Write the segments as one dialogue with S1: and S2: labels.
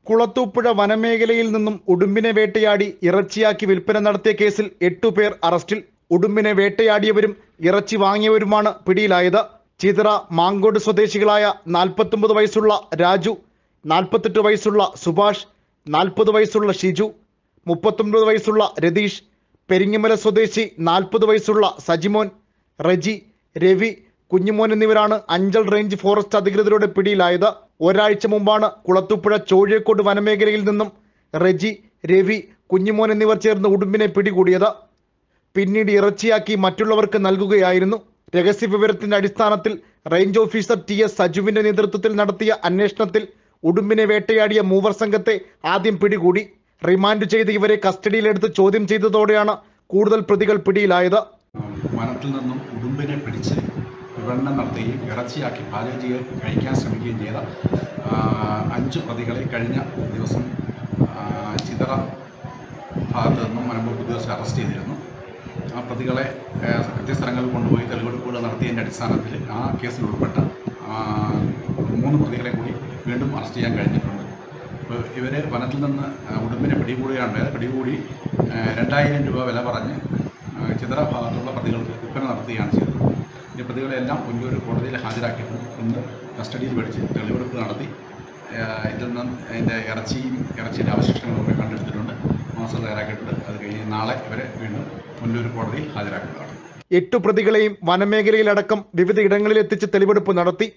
S1: കുളത്തൂപ്പുഴ വനമേഖലയിൽ നിന്നും ഉടുമ്പിനെ വേട്ടയാടി ഇറച്ചിയാക്കി വിൽപ്പന നടത്തിയ കേസിൽ എട്ടുപേർ അറസ്റ്റിൽ ഉടുമ്പിനെ വേട്ടയാടിയവരും ഇറച്ചി വാങ്ങിയവരുമാണ് പിടിയിലായത് ചിതറ മാങ്കോട് സ്വദേശികളായ നാൽപ്പത്തൊമ്പത് വയസ്സുള്ള രാജു നാൽപ്പത്തെട്ട് വയസ്സുള്ള സുഭാഷ് നാൽപ്പത് വയസ്സുള്ള ഷിജു മുപ്പത്തൊമ്പത് വയസ്സുള്ള രതീഷ് പെരിങ്ങമല സ്വദേശി നാൽപ്പത് വയസ്സുള്ള സജിമോൻ റജി രവി കുഞ്ഞുമോൻ എന്നിവരാണ് അഞ്ചൽ റേഞ്ച് ഫോറസ്റ്റ് അധികൃതരുടെ പിടിയിലായത് ഒരാഴ്ച മുമ്പാണ് കുളത്തുപുഴ ചോഴിയക്കോട് വനമേഖലയിൽ നിന്നും റജി രവി കുഞ്ഞുമോൻ എന്നിവർ ചേർന്ന് ഉടുമ്പിനെ പിടികൂടിയത് പിന്നീട് ഇറച്ചിയാക്കി മറ്റുള്ളവർക്ക് നൽകുകയായിരുന്നു രഹസ്യ വിവരത്തിന്റെ അടിസ്ഥാനത്തിൽ റേഞ്ച് ഓഫീസർ ടി എസ് സജുവിന്റെ നേതൃത്വത്തിൽ നടത്തിയ അന്വേഷണത്തിൽ ഉടുമ്പിനെ വേട്ടയാടിയ മൂവർ സംഘത്തെ ആദ്യം പിടികൂടി റിമാൻഡ് ചെയ്ത് ഇവരെ കസ്റ്റഡിയിലെടുത്ത് ചോദ്യം ചെയ്തതോടെയാണ് കൂടുതൽ പ്രതികൾ പിടിയിലായത്
S2: വനത്തിൽ നിന്നും ഉടുമ്പിനെ പിടിച്ച് വിപണനം നടത്തുകയും ഇറച്ചിയാക്കി പാചകം ചെയ്യാൻ കഴിക്കാൻ ശ്രമിക്കുകയും ചെയ്ത ആ, അഞ്ച് പ്രതികളെ കഴിഞ്ഞ ദിവസം ആ, ചിതറ ഭാഗത്ത് നിന്നും വനംവകുപ്പ് ഉദ്യോഗസ്ഥർ അറസ്റ്റ് ചെയ്തിരുന്നു ആ പ്രതികളെ ആ, കൃത്യസ്ഥലങ്ങളിൽ കൊണ്ടുപോയി തെളിവെടുപ്പുകൾ നടത്തിയതിൻ്റെ അടിസ്ഥാനത്തിൽ ആ കേസിൽ ഉൾപ്പെട്ട ആ, മൂന്ന് പ്രതികളെ കൂടി വീണ്ടും അറസ്റ്റ് ചെയ്യാൻ കഴിഞ്ഞിട്ടുണ്ട് അപ്പോൾ ഇവർ വനത്തിൽ നിന്ന് ആ, ഉടുമ്പിനെ പിടികൂടുകയാണ് പിടികൂടി ആ, രണ്ടായിരം രൂപ വില പറഞ്ഞ് ആ, ചിതറ ഭാഗത്തുള്ള പ്രതികൾക്ക് വിൽപ്പന നടത്തുകയാണ് ചെയ്തത് ഈ പ്രതികളെല്ലാം ഒന്നൂർ കോടതിയിൽ ഹാജരാക്കിയിട്ടുണ്ട് ഇന്ന് കസ്റ്റഡിയിൽ മേടിച്ച് തെളിവെടുപ്പ് നടത്തി ആ, ഇതിൽ നിന്ന് അതിൻ്റെ ഇറച്ചിയും ഇറച്ചിയുടെ അവശിഷ്ടങ്ങളും ഒക്കെ കണ്ടെടുത്തിട്ടുണ്ട് മാസം തയ്യാറാക്കിയിട്ടുണ്ട് അത് കഴിഞ്ഞ് നാളെ ഇവരെ വീണ്ടും മുന്നൂർ കോടതിയിൽ ഹാജരാക്കുന്നതാണ്
S1: എട്ടു പ്രതികളെയും വനമേഖലയിലടക്കം വിവിധ ഇടങ്ങളിൽ എത്തിച്ച് തെളിവെടുപ്പ് നടത്തി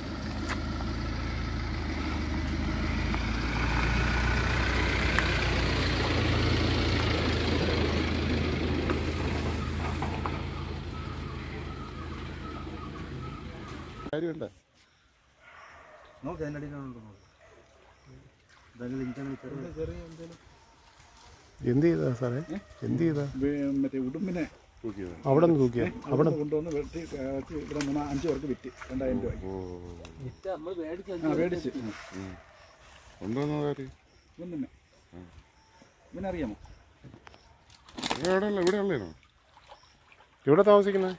S3: കാര്യമുണ്ട്
S4: നോക്ക് അതിൻ്റെ അടിയിലാണുണ്ടോ നോക്ക് ഇതായത് എനിക്കാണ് ചെറിയ
S3: എന്ത് ചെയ്താ സാറേ എന്ത് ചെയ്താ
S5: മറ്റേ ഉടുമ്പിനെ
S3: അവിടെ നിന്ന് തൂക്കിയ അവിടെ
S5: അവിടെ കൊണ്ടുവന്ന് വെട്ടി ആ, വെട്ടി ഇവിടെ മൂന്ന് അഞ്ച് പേർക്ക് വിറ്റ് രണ്ടായിരം രൂപയ്ക്ക് ആ മേടിച്ച്
S3: കൊണ്ടുവന്ന കാര്യം
S5: ഇവൻ ഇവനെ അറിയാമോ
S3: ഇവിടെ ഇവിടെ ഉള്ളേനോ ഇവിടെ താമസിക്കുന്നത്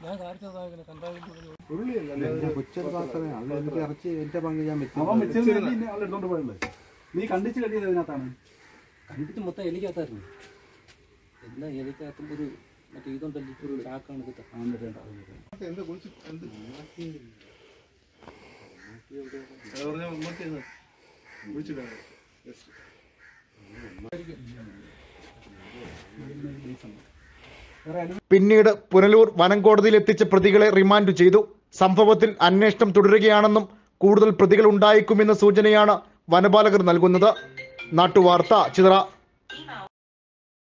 S4: കൊച്ചൊരു പാത്രമേ അത് എനിക്ക് ഇറച്ചി എൻ്റെ പങ്ക് ഞാൻ
S5: അവൻ
S4: വെച്ചു
S5: വെച്ചിരുന്ന പിന്നെ ആൾ എടുത്തോണ്ട് പോയല്ലേ നീ കണ്ടിച്ച് കെട്ടിയത് ഇതിനകത്താണ്
S6: കണ്ടിട്ട് മൊത്തം എലിക്കകത്തായിരുന്നു എല്ലാ എലിക്കകത്തും ഒരു മറ്റേ ഇതുണ്ടല്ലോ ഒരു ചാക്കാണ് ഇതൊക്കെ
S5: ആ, എന്നിട്ട് വേണ്ട, അത് എന്നിട്ട് വേണ്ട.
S4: എന്ത് കുളിച്ച് എന്ത്
S1: പിന്നീട് പുനലൂർ വനം കോടതിയിൽ എത്തിച്ച പ്രതികളെ റിമാൻഡ് ചെയ്തു സംഭവത്തിൽ അന്വേഷണം തുടരുകയാണെന്നും കൂടുതൽ പ്രതികൾ ഉണ്ടായേക്കുമെന്ന സൂചനയാണ് വനപാലകർ നൽകുന്നത് നാട്ടുവാർത്ത ചിതറ